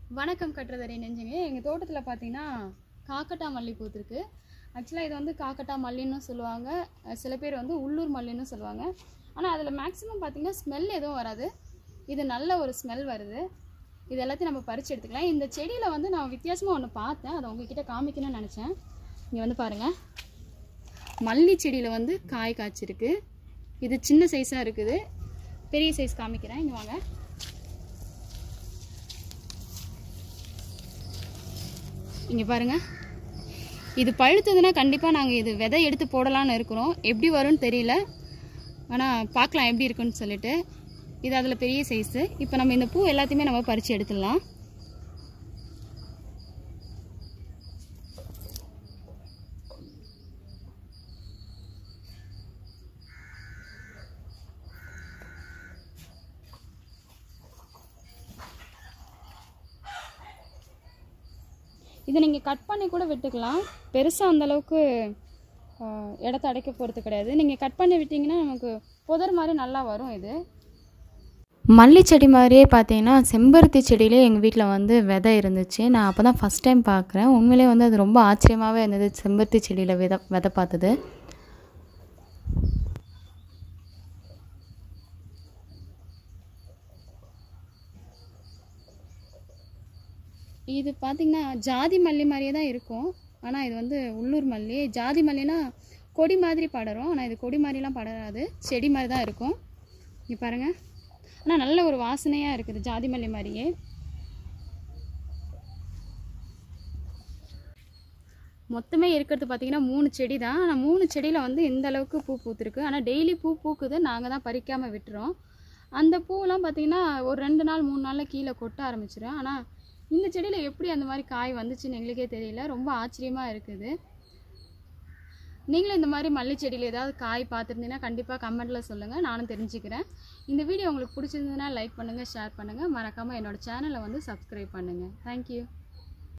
வணக்கம் கட்டுறதறி நெஞ்சுங்க எங்கள் தோட்டத்தில் பார்த்தீங்கன்னா காக்கட்டா மல்லி பூத்திருக்கு ஆக்சுவலாக இது வந்து காக்கட்டா மல்லின்னு சொல்லுவாங்க அஹ் சில பேர் வந்து உள்ளூர் மல்லின்னு சொல்லுவாங்க ஆனால் அதில் மேக்ஸிமம் பார்த்தீங்கன்னா ஸ்மெல் எதுவும் வராது இது நல்ல ஒரு ஸ்மெல் வருது இது எல்லாத்தையும் நம்ம பறித்து எடுத்துக்கலாம் இந்த செடியில் வந்து நான் வித்தியாசமாக ஒன்று பார்த்தேன் அதை உங்ககிட்ட காமிக்கணும்னு நினச்சேன் இங்கே வந்து பாருங்கள் மல்லி செடியில் வந்து காய் காய்ச்சிருக்கு இது சின்ன சைஸாக இருக்குது பெரிய சைஸ் காமிக்கிறேன் இங்கே வாங்க இங்கே பாருங்க இது பழுத்ததுன்னா கண்டிப்பாக நாங்கள் இது விதை எடுத்து போடலான்னு இருக்கிறோம் எப்படி வரும்னு தெரியல ஆனால் பார்க்கலாம் எப்படி இருக்குன்னு சொல்லிட்டு இது அதில் பெரிய சைஸு இப்போ நம்ம இந்த பூ எல்லாத்தையுமே நம்ம பறித்து எடுத்துடலாம் இதை நீங்கள் கட் பண்ணி கூட விட்டுக்கலாம் பெருசாக அந்த அளவுக்கு ஆஹ், இடத்த அடைக்க போகிறது கிடையாது நீங்கள் கட் பண்ணி விட்டிங்கன்னா நமக்கு புதர் மாதிரி நல்லா வரும் இது மல்லி செடி மாதிரியே பார்த்தீங்கன்னா செம்பருத்தி செடியிலே எங்கள் வீட்டில் வந்து விதை இருந்துச்சு நான் அப்போ தான் ஃபஸ்ட் டைம் பார்க்குறேன் உண்மையிலே வந்து அது ரொம்ப ஆச்சரியமாகவே இருந்தது செம்பருத்தி செடியில் விதை விதை பார்த்தது இது பார்த்தீங்கன்னா ஜாதி மல்லி மாதிரியே தான் இருக்கும் ஆனால் இது வந்து உள்ளூர் மல்லி ஜாதி மல்லினா கொடி மாதிரி படரும் ஆனால் இது கொடி மாதிரிலாம் படராது செடி மாதிரி தான் இருக்கும் இங்கே பாருங்கள் ஆனால் நல்ல ஒரு வாசனையாக இருக்குது ஜாதி மல்லி மாதிரியே மொத்தமே இருக்கிறது பார்த்தீங்கன்னா மூணு செடி தான் ஆனால் மூணு செடியில் வந்து இந்த அளவுக்கு பூ பூத்துருக்கு ஆனால் டெய்லி பூ பூக்குது நாங்கள் தான் பறிக்காமல் விட்டுறோம் அந்த பூவெல்லாம் பார்த்தீங்கன்னா ஒரு ரெண்டு நாள் மூணு நாளில் கீழே கொட்ட ஆரம்பிச்சிடும் ஆனால் இந்த செடியில் எப்படி அந்த மாதிரி காய் வந்துச்சுன்னு எங்களுக்கே தெரியல ரொம்ப ஆச்சரியமாக இருக்குது நீங்களும் இந்த மாதிரி மல்லி செடியில் ஏதாவது காய் பார்த்துருந்தீங்கன்னா கண்டிப்பாக கமெண்ட்டில் சொல்லுங்கள் நானும் தெரிஞ்சுக்கிறேன் இந்த வீடியோ உங்களுக்கு பிடிச்சிருந்ததுன்னா லைக் பண்ணுங்கள் ஷேர் பண்ணுங்கள் மறக்காமல் என்னோட சேனலை வந்து சப்ஸ்கிரைப் பண்ணுங்கள் தேங்க்யூ